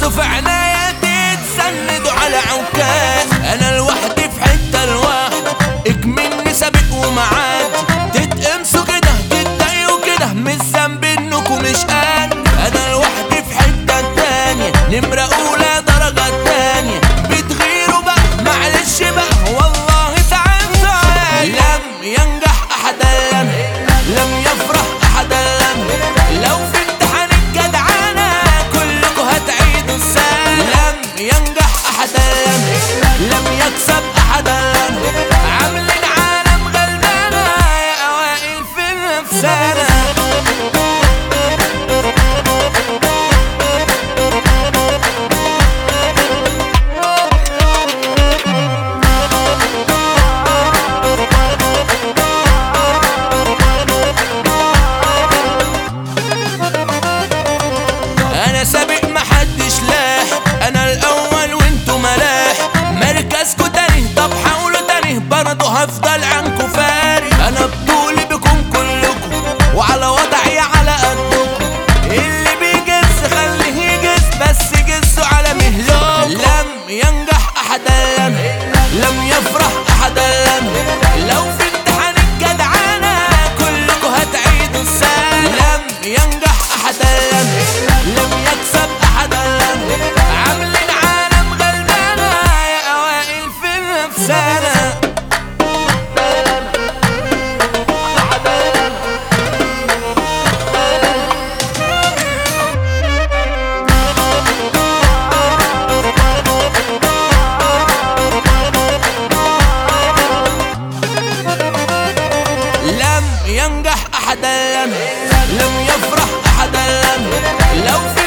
بصوا في عناية تتسندوا على عكاز انا لوحدي في حتة لوحدي اكملني سابق ومعاد تتقمصوا كده تتضايقوا كده مش ذنب انكم مش قد انا لوحدي في حتة تانية نمرة اولى درجة تانية بتغيروا بقى معلش بقى والله تعبت لم ينجح احد لم لم يفرح احد لم لو في امتحان الجدعنة كلكم هتعيدوا السنة لم ينجح احد لم لم يكسب احد لم عاملين عالم غلبانة يا اوائل في نفسنا انا سابق محدش لاح انا الاول وانتو ملاح مركزكو تاني طب حاولوا تاني برضه هفضل عنكو فارق انا بطولي بكم كلكم وعلى وضعي على قدكم اللي بيجس خليه يجس بس جسوا على مهلكم لم ينجح احد لم لم يفرح احد لم لو في امتحان الجدعنة كلكم هتعيدوا السنة لم ينجح احد لم لم يكسب احد لم عاملين عالم غلبانة يا اوائل في نفسنا لم ينجح احد لم لم يفرح احد لم لو في